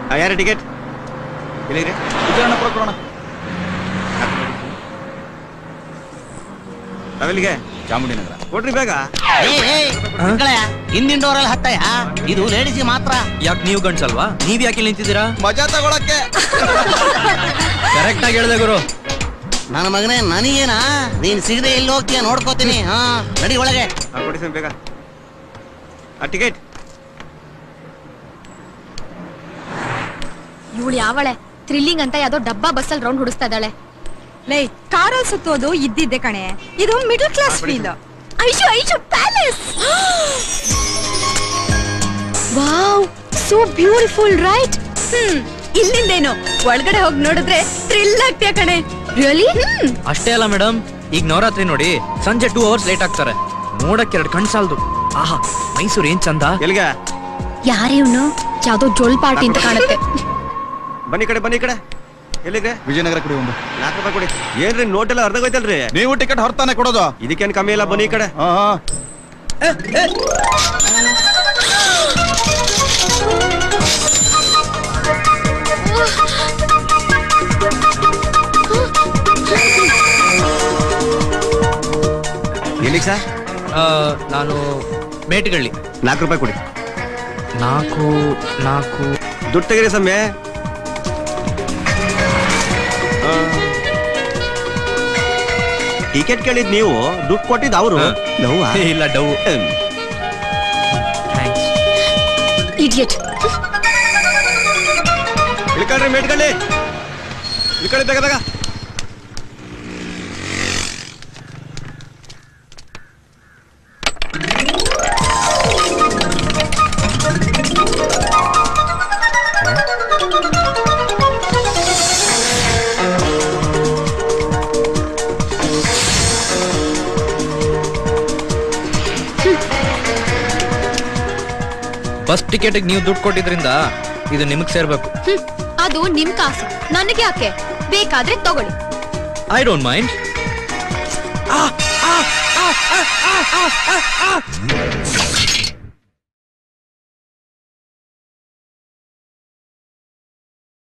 ಯಾರ ಟಿಕೆಟ್ ಎಲ್ಲಿಗ್ರಿ ಕೊಡೋಣ ನಾವೆಲ್ಲಿಗೆ ಚಾಮುಂಡಿನಗರ ಕೊಡ್ರಿ ಬೇಗ ಹಿಂದಿನ ಡೋರಲ್ಲಿ ಹತ್ತಯ್ಯ ಇದು ಲೇಡೀಸ್ ಮಾತ್ರ ಯಾಕೆ ನೀವು ಗಂಡ್ಸಲ್ವಾ ನೀವ್ ಯಾಕೆ ಇಲ್ಲಿ ನಿಂತಿದ್ದೀರಾ ಮಜಾ ತಗೊಳಕ್ಕೆ ಕರೆಕ್ಟ್ ಆಗಿ ಹೇಳ್ದೆ ಗುರು ನನ್ನ ಮಗನೇ ನನಗೇನಾ ನೀನ್ ಸಿಗದೆ ಎಲ್ಲಿ ಹೋಗ್ತೀಯ ನೋಡ್ಕೋತೀನಿ ಹಾ ನಡಿ ಒಳಗೆ ಹಾ ಕೊಡಿ ಸ್ವಾಮಿ ಬೇಗ ಆ ಟಿಕೆಟ್ ಇವಳು ಯಾವಳೆ ಥ್ರಿಲ್ಲಿಂಗ್ ಅಂತ ಯಾವ್ದೋ ಡಬ್ಬಾ ಬಸ್ಸಲ್ಲಿ ರೌಂಡ್ ಹೊಡಿಸ್ತಾ ಇದ್ದಾಳೆ ಲೈ ಕಾರಲ್ಲಿ ಸುತ್ತೋದು ಇದ್ದಿದ್ದೆ ಕಣೆ ಇದು middle class feel Aishu Aishu palace wow so beautiful right hmm ಇಲ್ಲಿಂದೇನು ಒಳಗಡೆ ಹೋಗಿ ನೋಡಿದ್ರೆ ಥ್ರಿಲ್ ಆಗ್ತೀಯ ಕಣೆ ರಿಯಲಿ ಅಷ್ಟೇ ಅಲ್ಲ ಮೇಡಮ್ ಈಗ ನವರಾತ್ರಿ ನೋಡಿ ಸಂಜೆ ಟೂ ಅವರ್ಸ್ ಲೇಟ್ ಆಗ್ತಾರೆ ನೋಡಕ್ ಎರಡು ಕಣ್ ಸಾಲ್ದು ಆಹಾ ಮೈಸೂರು ಏನ್ ಚಂದ ಎಲ್ಲಿಗೆ ಯಾರೇ ಇವನು ಯಾವ್ದೋ ಜೋಲ್ ಪಾರ್ಟಿ ಅಂತ ಕಾಣುತ್ತೆ ಬನ್ನಿ ಈ ಕಡೆ ಬನ್ನಿ ಈ ಕಡೆ ಎಲ್ಲಿಗೆ ವಿಜಯನಗರ ಕಡೆ ಒಂದು ನಾಲ್ಕು ರೂಪಾಯಿ ಕೊಡಿ ಏನ್ರಿ ನೋಟ್ ಎಲ್ಲ ಅರ್ಧಗೋಯ್ತಲ್ರಿ ನೀವು ಟಿಕೆಟ್ ಹೊರತಾನೆ ಕೊಡೋದು ಇದಕ್ಕೇನ್ ಕಮ್ಮಿ ಇಲ್ಲ ಬನ್ನಿ ಈ ಕಡೆ ಹಾ ಹಾ ಎಲ್ಲಿಗೆ ಸರ್ ಆ, ನಾನು ಮೇಟ್ಗಳ್ಳಿ ನಾಲ್ಕು ರೂಪಾಯಿ ಕೊಡಿ ನಾಲ್ಕು ನಾಲ್ಕು ದುಡ್ಡು ತೆಗೀರಿ ಸಮ್ಮೆ ಟಿಕೆಟ್ ಕೇಳಿದ್ ನೀವು ದುಡ್ಡು ಕೊಟ್ಟಿದ್ದು ಅವರು ಹಾ. ನೋವಾ ಇಲ್ಲ ಡೌ ಥ್ಯಾಂಕ್ಸ್ ಇಡಿಯಟ್ ಇಳ್ಕೊಳ್ರಿ ಮೇಟ್ಕೊಳ್ಳಿ ಇಳ್ಕೊಳ್ಳಿ ಬೇಗ ಬೇಗ ಬಸ್ ಟಿಕೆಟ್ಗೆ ನೀವು ದುಡ್ಡು ಕೊಟ್ಟಿದ್ರಿಂದ ಇದು ನಿಮಗೆ ಸೇರ್ಬೇಕು ಹ್ಮ್, ಅದು ನಿಮ್ ಕಾಸು ನನಗೆ ಯಾಕೆ ಬೇಕಾದ್ರೆ ತಗೊಳ್ಳಿ ಐ ಡೋಂಟ್ ಮೈಂಡ್